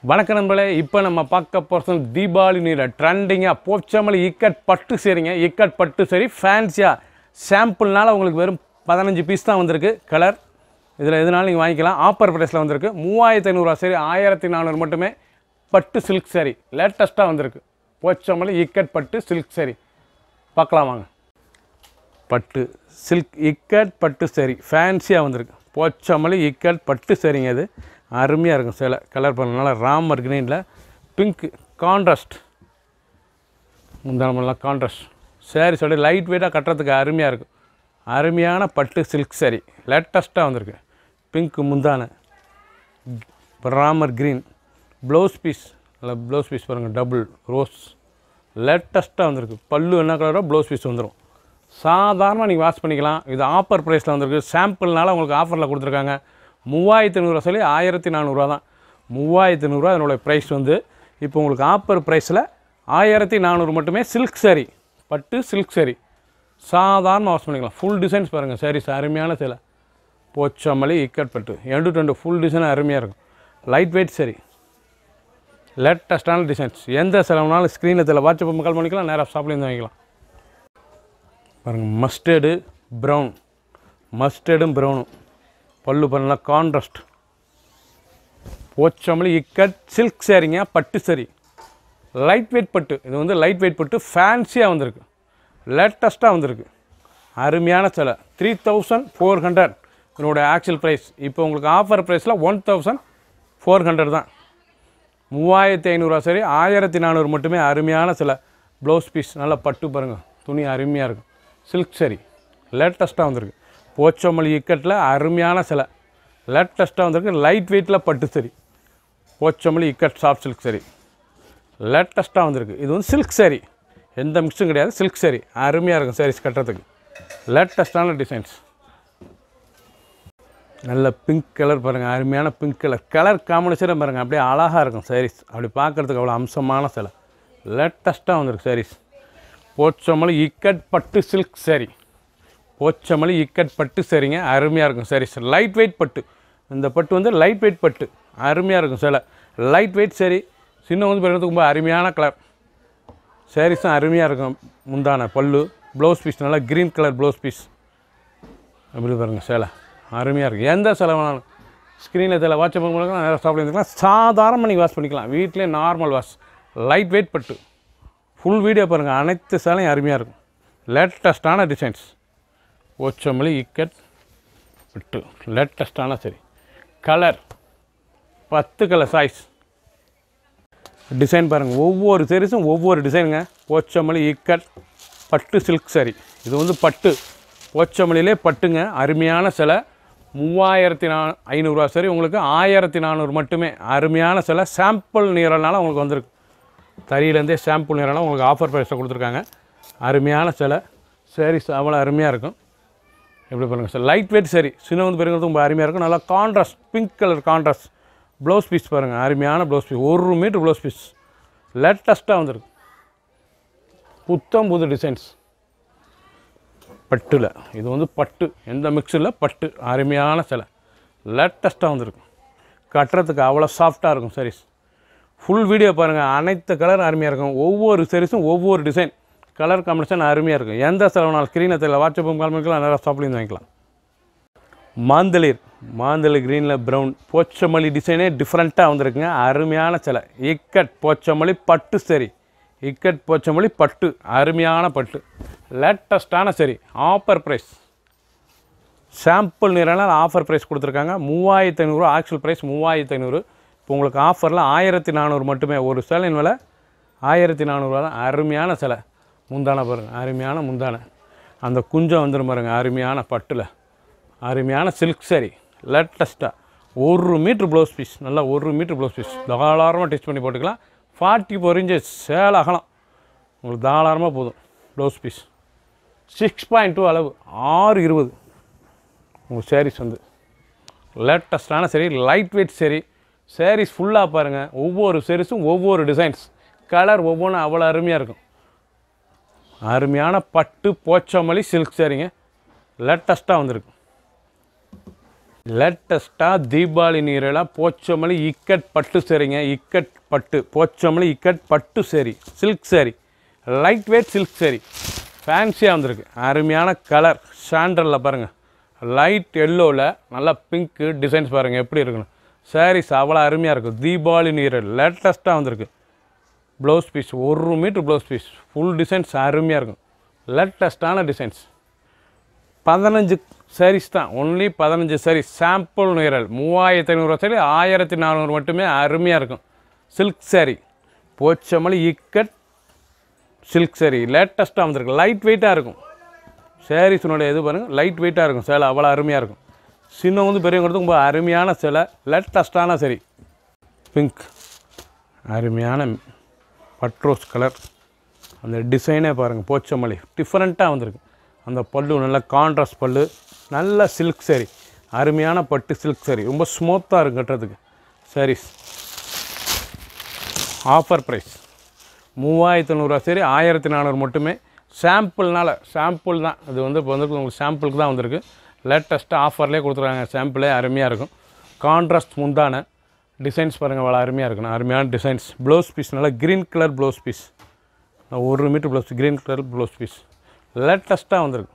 வணக்கம் நண்பர்களே இப்போ நம்ம பார்க்க போகிறது தீபாவளி நீர ட்ரெண்டிங்காக போச்சமல்லி இக்கட் பட்டு சரிங்க இக்கட் பட்டு சரி ஃபேன்சியாக சாம்பிள்னால உங்களுக்கு வெறும் பதினஞ்சு பீஸ் தான் வந்திருக்கு கலர் இதில் எதுனாலும் நீங்கள் வாங்கிக்கலாம் ஆப்பர் ப்ரைஸில் வந்திருக்கு மூவாயிரத்தி ஐநூறுரூவா சரி ஆயிரத்தி நானூறு மட்டுமே பட்டு சில்க் சரி லேட்டஸ்ட்டாக வந்திருக்கு போச்சமல்லி இக்கட் பட்டு சில்க் சரி பார்க்கலாம் வாங்க பட்டு சில்க் இக்கட் பட்டு சரி ஃபேன்சியாக வந்திருக்கு போச்சமல்லி இக்கட் பட்டு சரிங்க இது அருமையாக இருக்கும் சில கலர் பண்ணனால ராமர் க்ரீனில் பிங்க் கான்ட்ராஸ்ட் முந்தானமெல்லாம் கான்ட்ராஸ்ட் சாரி சொல்லி லைட் வெயிட்டாக கட்டுறதுக்கு அருமையாக இருக்கும் அருமையான பட்டு சில்க் சரி லேட்டஸ்ட்டாக வந்திருக்கு பிங்க் முந்தான ராமர் க்ரீன் ப்ளவுஸ் பீஸ் இல்லை ப்ளவுஸ் பீஸ் பாருங்கள் டபுள் ரோஸ் லேட்டஸ்ட்டாக வந்திருக்கு பல்லு என்ன கலரோ ப்ளவுஸ் பீஸ் வந்துடும் சாதாரணமாக நீங்கள் வாஷ் பண்ணிக்கலாம் இது ஆஃபர் ப்ரைஸில் வந்திருக்கு சாம்பிள்னால உங்களுக்கு ஆஃபரில் கொடுத்துருக்காங்க மூவாயிரத்தி நூறுரூவா சொல்லி ஆயிரத்தி நானூறுரூவா தான் மூவாயிரத்தி நூறுரூவா அதனுடைய ப்ரைஸ் வந்து இப்போ உங்களுக்கு ஆஃபர் ப்ரைஸில் ஆயிரத்தி நானூறு மட்டுமே சில்க் saree பட்டு சில்க் saree சாதாரண வாஷ் பண்ணிக்கலாம் ஃபுல் டிசைன்ஸ் பாருங்கள் sarees அருமையான சேலை போச்சமல்லி இக்கட் பட்டு end to end full design அருமையாக இருக்கும் லைட் வெயிட் சரி லேட்டஸ்டான டிசைன்ஸ் எந்த செலவுனாலும் ஸ்க்ரீனில் தெரியல வாட்ஸ்அப் கால் பண்ணிக்கலாம் நேராக ஷாப்லேருந்து வாங்கிக்கலாம் பாருங்கள் மஸ்டர்டு ப்ரௌன் மஸ்டர்டும் ப்ரௌனும் பல்லு பண்ணலாம் கான்ட்ராஸ்ட் போச்சமல்லி இக்கட் சில்க் சாரிங்க பட்டு சரி லைட் வெயிட் பட்டு இது வந்து லைட் வெயிட் பட்டு ஃபேன்சியாக வந்திருக்கு லேட்டஸ்ட்டாக வந்திருக்கு அருமையான சிலை த்ரீ தௌசண்ட் ஃபோர் ஹண்ட்ரட் இதனோட ஆக்சுவல் ப்ரைஸ் இப்போ உங்களுக்கு ஆஃபர் ப்ரைஸில் ஒன் தௌசண்ட் ஃபோர் ஹண்ட்ரட் தான் மூவாயிரத்தி ஐநூறுரூவா சரி ஆயிரத்தி நானூறு மட்டுமே அருமையான சிலை ப்ளவுஸ் பீஸ் நல்லா பட்டு பாருங்கள் துணி அருமையாக இருக்கும் சில்க் சரி லேட்டஸ்ட்டாக வந்திருக்கு போச்சமல்லி இக்கட்டில் அருமையான சிலை லேட்டஸ்ட்டாக வந்திருக்கு லைட் வெயிட்டில் பட்டு சரி போச்சமல்லி இக்கட் சாஃப்ட் சில்க் சரி லேட்டஸ்ட்டாக வந்திருக்கு இது வந்து சில்க் saree எந்த மிக்ஸும் கிடையாது சில்க் saree அருமையாக இருக்கும் sarees கட்டுறதுக்கு லேட்டஸ்ட்டான டிசைன்ஸ் நல்ல பிங்க் கலர் பாருங்கள் அருமையான பிங்க் கலர் கலர் காம்பினேஷனே பாருங்கள் அப்படியே அழகாக இருக்கும் sarees அப்படி பார்க்குறதுக்கு அவ்வளோ அம்சமான சிலை லேட்டஸ்ட்டாக வந்திருக்கு sarees போச்சமல்லி இக்கட் பட்டு சில்க் saree போச்சமல்லி இக்கட் பட்டு சரிங்க அருமையாக இருக்கும் sarees லைட் வெயிட் பட்டு இந்த பட்டு வந்து லைட் வெயிட் பட்டு அருமையாக இருக்கும் சிலை லைட் வெயிட் சரி சின்ன வந்து பிறகு ரொம்ப அருமையான கலர் சாரீஸும் அருமையாக இருக்கும் முந்தான பல்லு ப்ளவுஸ் பீஸ் நல்லா க்ரீன் கலர் ப்ளவுஸ் பீஸ் அப்படி பாருங்கள் சேலை அருமையாக இருக்கும் எந்த சேலை வேணாலும் ஸ்க்ரீனில் தெரியல வாட்ஸ்அப் மூலம் நேராக ஸ்டாப்பில் இருந்துக்கலாம் சாதாரணமாக நீங்கள் வாஷ் பண்ணிக்கலாம் வீட்டிலே நார்மல் வாஷ் லைட் வெயிட் பட்டு ஃபுல் வீடியோ பாருங்கள் அனைத்து சேலையும் அருமையாக இருக்கும் லேட்டஸ்ட்டான டிசைன்ஸ் ஓச்சமல்லி இக்கட் பட்டு லேட்டஸ்ட்டான சரி கலர் பத்து கலர் சாய்ஸ் டிசைன் பாருங்கள் ஒவ்வொரு சாரீஸும் ஒவ்வொரு டிசைனுங்க போச்சமல்லி இக்கட் பட்டு சில்க் saree இது வந்து பட்டு போச்சமல்லியிலே பட்டுங்க அருமையான சிலை மூவாயிரத்தி நா ஐநூறுரூவா சரி உங்களுக்கு ஆயிரத்தி நானூறு மட்டுமே அருமையான சிலை சாம்பிள் நீரனால உங்களுக்கு வந்திருக்கு தறியிலேருந்தே சாம்பிள் நீரனால உங்களுக்கு ஆஃபர் ப்ரைஸில் கொடுத்துருக்காங்க அருமையான சிலை sarees அவ்வளோ அருமையாக இருக்கும் எப்படி பாருங்கள் சார் லைட் வெயிட் சரி சின்ன வந்து பெருங்கிறது ரொம்ப அருமையாக இருக்கும் நல்லா contrast pink colour contrast blouse piece பாருங்கள் அருமையான ப்ளவுஸ் பீஸ் ஒரு மீட்ரு ப்ளவுஸ் பீஸ் லேட்டஸ்ட்டாக வந்திருக்கு புத்தம் புது டிசைன்ஸ் பட்டில் இது வந்து பட்டு எந்த மிக்ஸில் பட்டு அருமையான சிலை லேட்டஸ்ட்டாக வந்திருக்கு கட்டுறதுக்கு அவ்வளோ சாஃப்டாக இருக்கும் sarees ஃபுல் வீடியோ பாருங்கள் அனைத்து கலர் அருமையாக இருக்கும் ஒவ்வொரு சாரீஸும் ஒவ்வொரு டிசைன் கலர் காம்பினேஷன் அருமையாக இருக்கும் எந்த செலவுனாலும் ஸ்க்ரீனை தெரியல வாட்ஸ்அப்பும் கால் பண்ணிக்கலாம் நிறையா ஷாப்லேருந்து வாங்கிக்கலாம் மாந்தளிர் மாந்தளிர் க்ரீனில் ப்ரௌன் போச்சமல்லி டிசைனே டிஃப்ரெண்ட்டாக வந்திருக்குங்க அருமையான சிலை இக்கட் போச்சமல்லி பட்டு சரி இக்கட் போச்சமல்லி பட்டு அருமையான பட்டு லேட்டஸ்ட்டான சரி ஆஃபர் ப்ரைஸ் சாம்பிள் நிறனால் ஆஃபர் ப்ரைஸ் கொடுத்துருக்காங்க மூவாயிரத்தி ஐநூறு ஆக்சுவல் ப்ரைஸ் மூவாயிரத்தி ஐநூறு இப்போ உங்களுக்கு ஆஃபரில் ஆயிரத்தி நானூறு மட்டுமே ஒரு சேலையின் விலை ஆயிரத்தி நானூறுவா தான் அருமையான சிலை முந்தான பாருங்கள் அருமையான முந்தான அந்த குஞ்சம் வந்துடும் பாருங்க அருமையான பட்டில் அருமையான சில்க் saree லேட்டஸ்ட்டாக ஒரு மீட்ரு ப்ளவுஸ் பீஸ் நல்லா ஒரு மீட்ரு ப்ளவுஸ் பீஸ் தாராளமாக டச் பண்ணி போட்டுக்கலாம் ஃபார்ட்டி ஃபோர் இன்ச்சஸ் சேலை அகலம் உங்களுக்கு தாராளமாக போதும் blouse piece six point two அளவு ஆறு இருபது உங்கள் sarees வந்து லேட்டஸ்டான சரி லைட் வெயிட் சரி sarees ஃபுல்லாக பாருங்கள் ஒவ்வொரு sareesம் ஒவ்வொரு டிசைன்ஸ் கலர் ஒவ்வொன்றும் அவ்வளோ அருமையாக இருக்கும் அருமையான பட்டு போச்சமல்லி சில்க் சாரிங்க லேட்டஸ்ட்டாக வந்திருக்கு லேட்டஸ்ட்டாக தீபாவளி நீரெல்லாம் போச்சமல்லி இக்கட் பட்டு சரிங்க இக்கட் பட்டு போச்சமல்லி இக்கட் பட்டு சரி சில்க் சரி லைட் வெயிட் சில்க் சரி ஃபேன்சியாக வந்திருக்கு அருமையான கலர் சாண்டலில் பாருங்கள் லைட் எல்லோவில் நல்லா பிங்க்கு டிசைன்ஸ் பாருங்கள் எப்படி இருக்குன்னு சாரீஸ் அவ்வளோ அருமையாக இருக்கும் தீபாவளி நீரல் லேட்டஸ்ட்டாக வந்திருக்கு ப்ளவுஸ் பீஸ் ஒரு metre blouse piece full designs அருமையாக இருக்கும் லேட்டஸ்ட்டான டிசைன்ஸ் பதினஞ்சு sarees தான் ஒன்லி பதினஞ்சு sarees சாம்பிள் நிரல் மூவாயிரத்தி ஐநூறுரூவா சரி ஆயிரத்தி நானூறு மட்டுமே அருமையாக இருக்கும் silk saree Pochampalli ikat silk saree லேட்டஸ்ட்டாக வந்திருக்கு லைட் வெயிட்டாக இருக்கும் சாரீஸினுடைய இது பாருங்கள் லைட் வெயிட்டாக இருக்கும் சேலை அவ்வளோ அருமையாக இருக்கும் சின்ன வந்து பெரியவங்களுக்கு ரொம்ப அருமையான சேலை லேட்டஸ்ட்டான சரி பிங்க் அருமையான பட்ரோஸ் கலர் அந்த டிசைனே பாருங்கள் போச்சமல்லி டிஃப்ரெண்ட்டாக வந்திருக்கு அந்த பல்லு நல்ல கான்ட்ராஸ்ட் பல்லு நல்ல சில்க் saree அருமையான பட்டு சில்க் saree ரொம்ப ஸ்மூத்தாக இருக்கும் கட்டுறதுக்கு sarees ஆஃபர் ப்ரைஸ் மூவாயிரத்தி நூறுரூவா சரி ஆயிரத்தி நானூறு மட்டுமே சாம்பிள்னால சாம்பிள் தான் இது வந்து இப்போ வந்து உங்களுக்கு சாம்பிளுக்கு தான் வந்திருக்கு லேட்டஸ்ட்டாக ஆஃபர்லேயே கொடுத்துருக்காங்க சாம்பிளே அருமையாக இருக்கும் கான்ட்ராஸ்ட் முந்தான டிசைன்ஸ் பாருங்கள் அவ்வளோ அருமையாக இருக்கணும் அருமையான டிசைன்ஸ் ப்ளவுஸ் பீஸ் நல்லா க்ரீன் கலர் ப்ளவுஸ் பீஸ் ஒரு metre blouse green colour blouse piece லேட்டஸ்ட்டாக வந்திருக்கு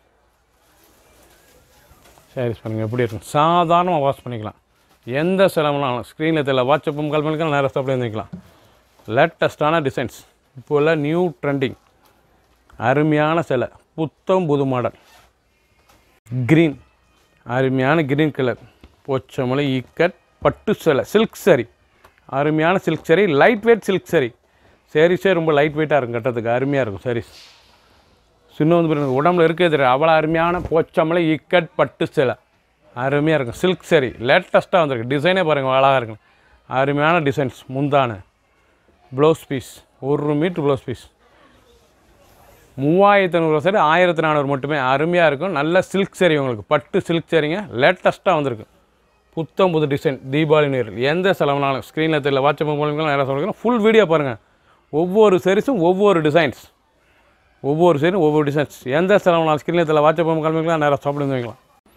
சாரீஸ் பாருங்கள் எப்படி இருக்கும் சாதாரணமாக வாஷ் பண்ணிக்கலாம் எந்த செலவுனாலும் ஸ்க்ரீனில் தெரியல வாட்ஸ்அப்பும் கால் பண்ணிக்கலாம் நேரத்தை அப்படியே வந்துக்கலாம் லேட்டஸ்ட்டான டிசைன்ஸ் இப்போ உள்ள நியூ ட்ரெண்டிங் அருமையான சிலை புத்தம் புது மாடல் க்ரீன் அருமையான க்ரீன் கலர் போச்சமலை இக்கட் பட்டு சிலை சில்க் saree அருமையான silk saree light weight silk saree சாரீஸே ரொம்ப லைட் வெயிட்டாக இருக்கும் கட்டுறதுக்கு அருமையாக இருக்கும் சாரீஸ் சின்ன வந்து பாருங்க, உடம்புல இருக்கிறது தெரியும் அவ்வளோ அருமையான போச்சமலை இக்கட் பட்டு சிலை அருமையாக இருக்கும் சில்க் saree லேட்டஸ்ட்டாக வந்திருக்கு டிசைனே பாருங்கள் அழகாக இருக்கும் அருமையான டிசைன்ஸ் முந்தான ப்ளவுஸ் பீஸ் ஒரு மீட்ரு ப்ளவுஸ் பீஸ் மூவாயிரத்தி ஐநூறுவா சரி ஆயிரத்தி நானூறு மட்டுமே அருமையாக இருக்கும் நல்ல சில்க் saree உங்களுக்கு பட்டு சில்க் சரிங்க லேட்டஸ்ட்டாக வந்திருக்கு புத்தம் புது டிசைன் தீபாவளி நேரில் எந்த செலவுனாலும் ஸ்க்ரீனில் தெரியல வாட்ஸ்அப் மூலியமாக நேரம் சொல்லுங்கள் ஃபுல் வீடியோ பாருங்கள் ஒவ்வொரு சரிஸும் ஒவ்வொரு டிசைன்ஸ் ஒவ்வொரு சைடும் ஒவ்வொரு டிசைன்ஸ் எந்த செலவுனாலும் ஸ்க்ரீனில் தெரியல வாட்ஸ்அப் கிளம்பிக்கலாம் நேரம் சாப்பிட்டு வைக்கலாம்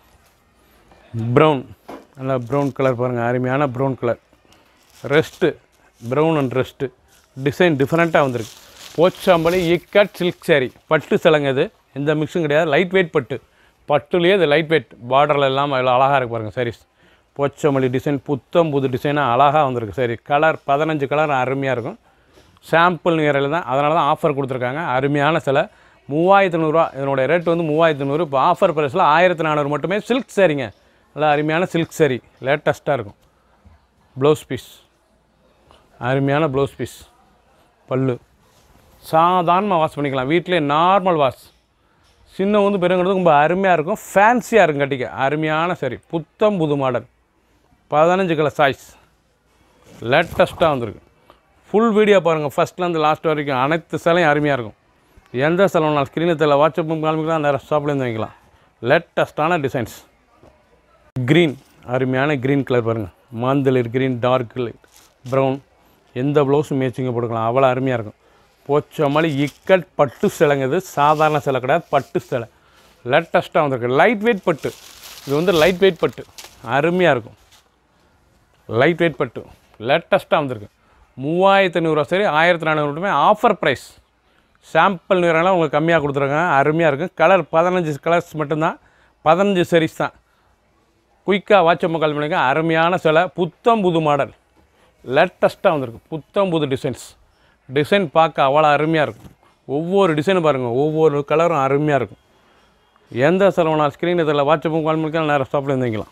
ப்ரௌன் நல்லா ப்ரௌன் கலர் பாருங்கள் அருமையான brown colour rust brown and rust design டிஃப்ரெண்ட்டாக வந்திருக்கு போச்சாம்பளி இக்கட் சில்க் saree பட்டு சிலங்க இது எந்த மிக்ஸும் கிடையாது லைட் வெயிட் பட்டு பட்டுலேயே இது லைட் வெயிட் பார்டரில் எல்லாம் அதில் அழகாக இருக்கு பாருங்கள் sarees போச்சம்பள்ளி டிசைன் புத்தம் புது டிசைனாக அழகாக வந்திருக்கு சரி கலர் பதினஞ்சு கலர் அருமையாக இருக்கும் சாம்பிள் நிகரில் தான் அதனால தான் ஆஃபர் கொடுத்துருக்காங்க அருமையான சிலை மூவாயிரத்து நூறுரூவா இதனுடைய ரேட் வந்து மூவாயிரத்து நூறு இப்போ ஆஃபர் ப்ரைஸில் ஆயிரத்தி நானூறு மட்டுமே சில்க் சரிங்க நல்லா அருமையான சில்க் சரி லேட்டஸ்ட்டாக இருக்கும் ப்ளவுஸ் பீஸ் அருமையான ப்ளவுஸ் பீஸ் பல்லு சாதாரணமாக வாஷ் பண்ணிக்கலாம் வீட்டிலே நார்மல் வாஷ் சின்ன வந்து பெருங்கிறது ரொம்ப அருமையாக இருக்கும் ஃபேன்சியாக இருக்கும் கட்டிக்க அருமையான சரி புத்தம் புது மாடல் பதினஞ்சு கலர் சாய்ஸ் லேட்டஸ்ட்டாக வந்திருக்கு ஃபுல் வீடியோ பாருங்கள் ஃபஸ்ட்லேருந்து லாஸ்ட் வரைக்கும் அனைத்து சிலையும் அருமையாக இருக்கும் எந்த செலவுனாலும் ஸ்க்ரீனில் தெரியல வாட்ஸ்அப்பும் காமிக்கலாம் நேரம் ஷாப்லேருந்து வாங்கிக்கலாம் லேட்டஸ்ட்டான டிசைன்ஸ் க்ரீன் அருமையான க்ரீன் கலர் பாருங்கள் மாந்தளிர் க்ரீன் டார்க் ப்ரௌன் எந்த ப்ளவுஸும் மேட்சிங்க போட்டுக்கலாம் அவ்வளோ அருமையாக இருக்கும் போச்ச மாதிரி இக்கட் பட்டு சிலைங்கிறது சாதாரண சிலை கிடையாது பட்டு சிலை லேட்டஸ்ட்டாக வந்திருக்கு லைட் வெயிட் பட்டு இது வந்து லைட் வெயிட் பட்டு அருமையாக இருக்கும் லைட் வெயிட் பட்டு லேட்டஸ்ட்டாக வந்திருக்கு மூவாயிரத்து ஐநூறுரூவா சரி ஆயிரத்தி நானூறு மட்டுமே ஆஃபர் ப்ரைஸ் சாம்பிள் நிறம்லாம் உங்களுக்கு கம்மியாக கொடுத்துருக்காங்க அருமையாக இருக்கும் கலர் பதினஞ்சு கலர்ஸ் மட்டும்தான் பதினஞ்சு sarees தான் குயிக்காக வாட்சம் கால் பண்ணிக்க அருமையான சிலை புத்தம் புது மாடல் லேட்டஸ்ட்டாக வந்திருக்கு புத்தம் புது டிசைன்ஸ் டிசைன் பார்க்க அவ்வளோ அருமையாக இருக்கும் ஒவ்வொரு டிசைனும் பாருங்கள் ஒவ்வொரு கலரும் அருமையாக இருக்கும் எந்த செலவுனா ஸ்க்ரீன் இதில் வாட்ஸ்அப்பும் கால் பண்ணிக்கலாம் நேரம் ஸ்டாப்பில் இருந்தீங்களாம்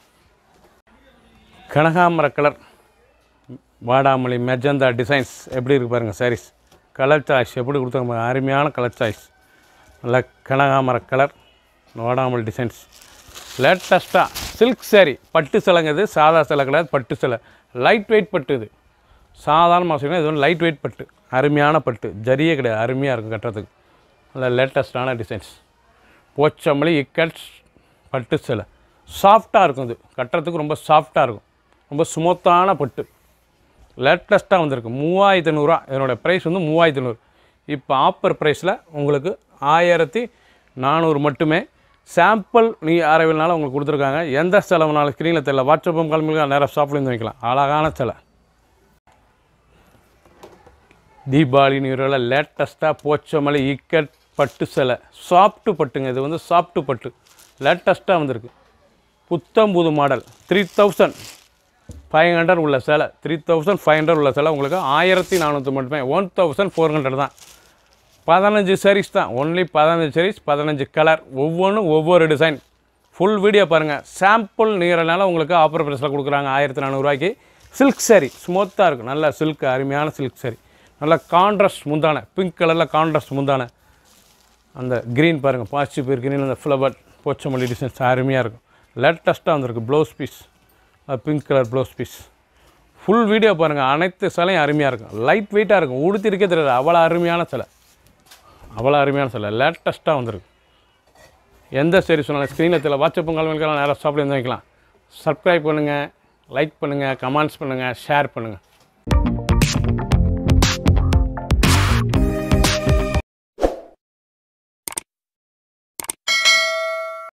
கனகாமர கலர் வாடாமல்லி மெஜந்தா டிசைன்ஸ் எப்படி இருக்கு பாருங்கள் sarees கலர் சாய்ஸ் எப்படி கொடுத்தாங்க பாருங்க. அருமையான கலர் சாய்ஸ் நல்ல கனகாமர கலர் வாடாமல் டிசைன்ஸ் லேட்டஸ்ட்டாக சில்க் saree பட்டு சிலைங்கிறது சாதா சிலை கிடையாது பட்டு சிலை லைட் வெயிட் பட்டு இது சாதாரண மாதம் இது வந்து லைட் வெயிட் பட்டு அருமையான பட்டு ஜரியே கிடையாது அருமையாக இருக்கும் கட்டுறதுக்கு நல்ல லேட்டஸ்ட்டான டிசைன்ஸ் போச்சம்பளி இக்கட் பட்டு சிலை சாஃப்டாக இருக்கும் இது கட்டுறதுக்கு ரொம்ப சாஃப்டாக இருக்கும் ரொம்ப ஸ்மூத்தான பட்டு லேட்டஸ்ட்டாக வந்திருக்கு மூவாயிரத்தி ஐநூறுரூவா இதனோட ப்ரைஸ் வந்து மூவாயிரத்தி ஐநூறு இப்போ ஆஃபர் ப்ரைஸில் உங்களுக்கு ஆயிரத்தி நானூறு மட்டுமே சாம்பிள் நீ அரைவில்னாலும் உங்களுக்கு கொடுத்துருக்காங்க எந்த செலவுனாலும் ஸ்க்ரீனில் தெரியல வாட்ஸ்அப்பும் கிளம்பிங்க நேராக ஷாப்லேருந்து வைக்கலாம் அழகான சிலை தீபாவளி நியூரில் லேட்டஸ்ட்டாக போச்சமலை இக்கட் பட்டு சிலை சாஃப்ட்டு பட்டுங்க இது வந்து சாஃப்ட்டு பட்டு லேட்டஸ்ட்டாக வந்திருக்கு புத்தம் புது model three thousand five hundred உள்ள சேலை த்ரீ தௌசண்ட் ஃபைவ் ஹண்ட்ரட் உள்ள சேலை உங்களுக்கு ஆயிரத்தி நானூற்றி மட்டுமே ஒன் தௌசண்ட் ஃபோர் ஹண்ட்ரட் தான் பதினஞ்சு sarees தான் ஒன்லி பதினஞ்சு sarees பதினஞ்சு கலர் ஒவ்வொன்றும் ஒவ்வொரு டிசைன் ஃபுல் வீடியோ பாருங்கள் சாம்பிள் நீரனால உங்களுக்கு ஆஃபர் ப்ரைஸில் கொடுக்குறாங்க ஆயிரத்தி நானூறுரூவாய்க்கு சில்க் saree ஸ்மூத்தாக இருக்கும் நல்ல சில்க் அருமையான சில்க் saree நல்ல கான்ட்ராஸ்ட் முந்தான பிங்க் கலரில் கான்ட்ராஸ்ட் முந்தான அந்த க்ரீன் பாருங்கள் பாசிட்டிவ் பேர் க்ரீன் அந்த ஃப்ளவர் போச்சமல்லி டிசைன்ஸ் அருமையாக இருக்கும் லேட்டஸ்ட்டாக வந்திருக்கு blouse piece pink colour blouse piece full video பாருங்கள் அனைத்து சிலையும் அருமையாக இருக்கும் லைட் வெயிட்டாக இருக்கும் உடுத்திருக்கே தெரியாது அவ்வளோ அருமையான சிலை அவ்வளோ அருமையான சிலை லேட்டஸ்ட்டாக வந்திருக்கு எந்த சரி சொன்னாலும் ஸ்க்ரீனில் தெரியல வாட்ஸ்அப்பும் கால் பண்ணிக்கலாம் நேராக ஷாப்பில் இருந்து வைக்கலாம் சப்ஸ்கிரைப் பண்ணுங்கள் லைக் பண்ணுங்கள் கமெண்ட்ஸ் பண்ணுங்கள் ஷேர் பண்ணுங்கள்